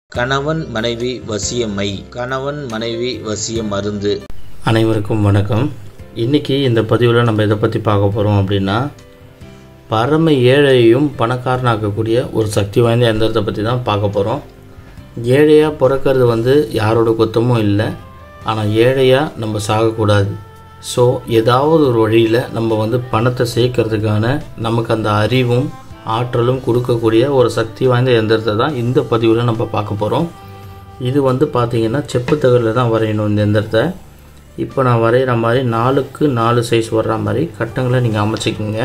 கணவன் மனைவி வசியமை கணவன் மனைவி வசிய மருந்து அனைவருக்கும் வணக்கம் இன்றைக்கி இந்த பதிவில் நம்ம எதை பற்றி பார்க்க போகிறோம் அப்படின்னா பரம ஏழையையும் பணக்காரனாக்கக்கூடிய ஒரு சக்தி வாய்ந்த எந்திரத்தை பற்றி தான் பார்க்க போகிறோம் ஏழையாக பிறக்கிறது வந்து யாரோட குத்தமும் இல்லை ஆனால் ஏழையாக நம்ம சாகக்கூடாது ஸோ ஏதாவது ஒரு வழியில் நம்ம வந்து பணத்தை சேர்க்கறதுக்கான நமக்கு அந்த அறிவும் ஆற்றலும் கொடுக்கக்கூடிய ஒரு சக்தி வாய்ந்த எந்திரத்தை தான் இந்த பதிவில் நம்ம பார்க்க போகிறோம் இது வந்து பார்த்திங்கன்னா செப்பு தகடில் தான் வரையணும் இந்த எந்திரத்தை இப்போ நான் வரைகிற மாதிரி நாலுக்கு நாலு சைஸ் வர்ற மாதிரி கட்டங்களை நீங்கள் அமைச்சிக்கோங்க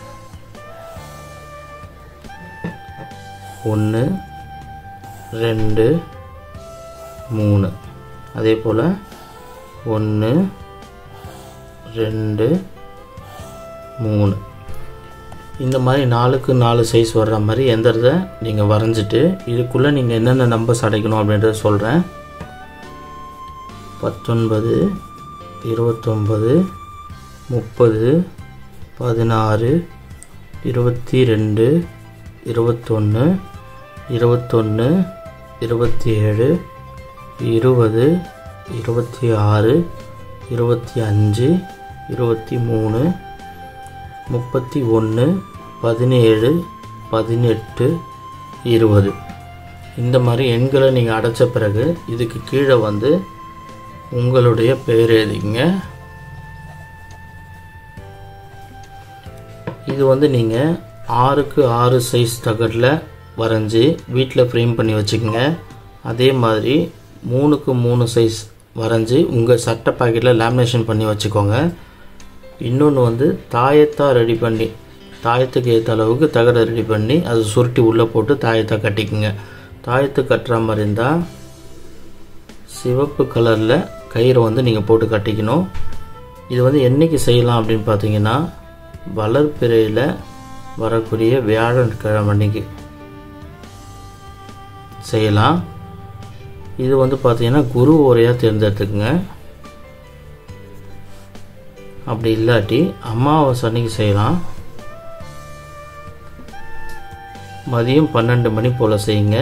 ஒன்று ரெண்டு மூணு அதே போல் ஒன்று ரெண்டு மூணு இந்த மாதிரி நாலுக்கு நாலு சைஸ் வர்ற மாதிரி எந்திரத்தை நீங்கள் வரைஞ்சிட்டு இதுக்குள்ளே நீங்கள் என்னென்ன நம்பர்ஸ் அடைக்கணும் அப்படின்றத சொல்கிறேன் பத்தொன்பது இருபத்தொம்பது முப்பது பதினாறு இருபத்தி ரெண்டு இருபத்தொன்று இருபத்தொன்று இருபத்தி ஏழு இருபது இருபத்தி ஆறு இருபத்தி அஞ்சு இருபத்தி மூணு முப்பத்தி ஒன்று பதினேழு பதினெட்டு இருபது இந்த மாதிரி எண்களை நீங்கள் அடைச்ச பிறகு இதுக்கு கீழே வந்து உங்களுடைய பெயர் எழுதிங்க இது வந்து நீங்கள் ஆறுக்கு ஆறு சைஸ் தகடில் வரைஞ்சி வீட்டில் ஃப்ரேம் பண்ணி வச்சுக்கோங்க அதே மாதிரி மூணுக்கு மூணு சைஸ் வரைஞ்சி உங்கள் சட்டை பாக்கெட்டில் லேமினேஷன் பண்ணி வச்சுக்கோங்க இன்னொன்று வந்து தாயத்தாக ரெடி பண்ணி தாயத்துக்கு ஏற்ற அளவுக்கு தகடை ரெடி பண்ணி அதை சுருட்டி உள்ளே போட்டு தாயத்தை கட்டிக்குங்க தாயத்து கட்டுற மாதிரி இருந்தால் சிவப்பு கலரில் கயிறை வந்து நீங்கள் போட்டு கட்டிக்கணும் இது வந்து என்றைக்கு செய்யலாம் அப்படின்னு பார்த்தீங்கன்னா வளர்பிறையில் வரக்கூடிய வியாழக்கிழமை அன்னைக்கு செய்யலாம் இது வந்து பார்த்தீங்கன்னா குரு உரையாக தேர்ந்தெடுத்துக்குங்க அப்படி இல்லாட்டி அமாவாசை அன்னைக்கு செய்யலாம் மதியம் பன்னெண்டு மணி போல் செய்யுங்க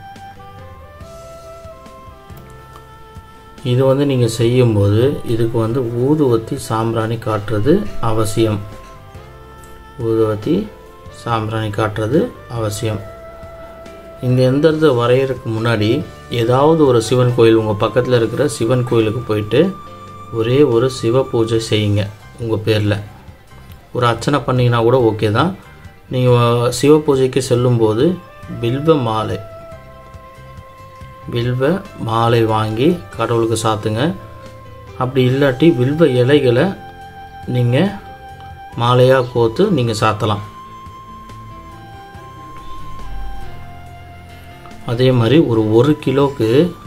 இது வந்து நீங்கள் செய்யும்போது இதுக்கு வந்து ஊதுவத்தி சாம்பிராணி காட்டுறது அவசியம் ஊதுவத்தி சாம்பிராணி காட்டுறது அவசியம் இந்த எந்திரத்தை வரையறதுக்கு முன்னாடி ஏதாவது ஒரு சிவன் கோயில் உங்கள் பக்கத்தில் இருக்கிற சிவன் கோயிலுக்கு போயிட்டு ஒரே ஒரு சிவ பூஜை செய்யுங்க உங்கள் பேரில் ஒரு அர்ச்சனை பண்ணிங்கன்னா கூட ஓகே தான் நீங்கள் சிவ பூஜைக்கு செல்லும்போது பில்வ மாலை வில்வ மாலை வாங்கி கடவுளுக்கு சாத்துங்க அப்படி இல்லாட்டி வில்வ இலைகளை நீங்கள் மாலையாக கோத்து நீங்கள் சாத்தலாம் அதே மாதிரி ஒரு ஒரு கிலோக்கு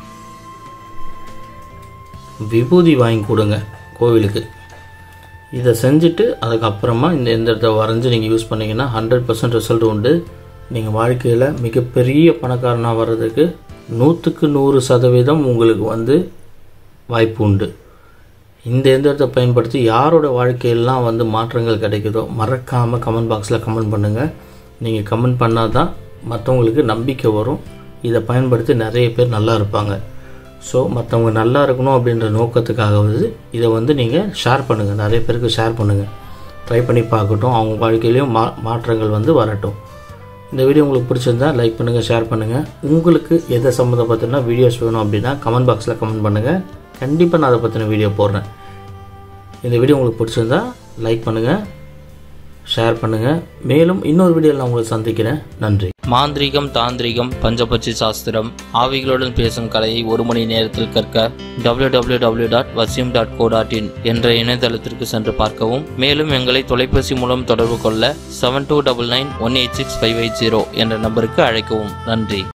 விபூதி வாங்கி கொடுங்க கோவிலுக்கு இதை செஞ்சுட்டு அதுக்கப்புறமா இந்த எந்திரத்தை வரைஞ்சி நீங்கள் யூஸ் பண்ணிங்கன்னா ஹண்ட்ரட் பர்சன்ட் ரிசல்ட் உண்டு நீங்கள் வாழ்க்கையில் மிகப்பெரிய பணக்காரனாக வர்றதுக்கு நூற்றுக்கு நூறு சதவீதம் உங்களுக்கு வந்து வாய்ப்பு உண்டு இந்த எந்திரத்தை பயன்படுத்தி யாரோட வாழ்க்கையெல்லாம் வந்து மாற்றங்கள் கிடைக்குதோ மறக்காமல் கமெண்ட் பாக்ஸில் கமெண்ட் பண்ணுங்கள் நீங்கள் கமெண்ட் பண்ணால் தான் மற்றவங்களுக்கு நம்பிக்கை வரும் இதை பயன்படுத்தி நிறைய பேர் நல்லா இருப்பாங்க ஸோ மற்றவங்க நல்லா இருக்கணும் அப்படின்ற நோக்கத்துக்காகவது இதை வந்து நீங்கள் ஷேர் பண்ணுங்கள் நிறைய பேருக்கு ஷேர் பண்ணுங்கள் ட்ரை பண்ணி பார்க்கட்டும் அவங்க வாழ்க்கையிலையும் மா மாற்றங்கள் வந்து வரட்டும் இந்த வீடியோ உங்களுக்கு பிடிச்சிருந்தா லைக் பண்ணுங்கள் ஷேர் பண்ணுங்கள் உங்களுக்கு எதை சம்மந்தப்பட்டனா வீடியோஸ் வேணும் அப்படின்னா கமெண்ட் பாக்ஸில் கமெண்ட் பண்ணுங்கள் கண்டிப்பாக நான் அதை பற்றின வீடியோ போடுறேன் இந்த வீடியோ உங்களுக்கு பிடிச்சிருந்தா லைக் பண்ணுங்கள் ஷேர் பண்ணுங்கள் மேலும் இன்னொரு வீடியோவில் நான் உங்களை சந்திக்கிறேன் நன்றி மாந்திரீகம் தாந்திரிகம் பஞ்சபட்சி சாஸ்திரம் ஆவிகளுடன் பேசும் கலையை ஒரு மணி நேரத்தில் கற்க www.vasim.co.in டாட் வசியம் டாட் கோ டாட் இன் என்ற இணையதளத்திற்கு சென்று பார்க்கவும் மேலும் எங்களை தொலைபேசி மூலம் தொடர்பு கொள்ள seven two double nine one eight six five eight zero என்ற நம்பருக்கு அழைக்கவும் நன்றி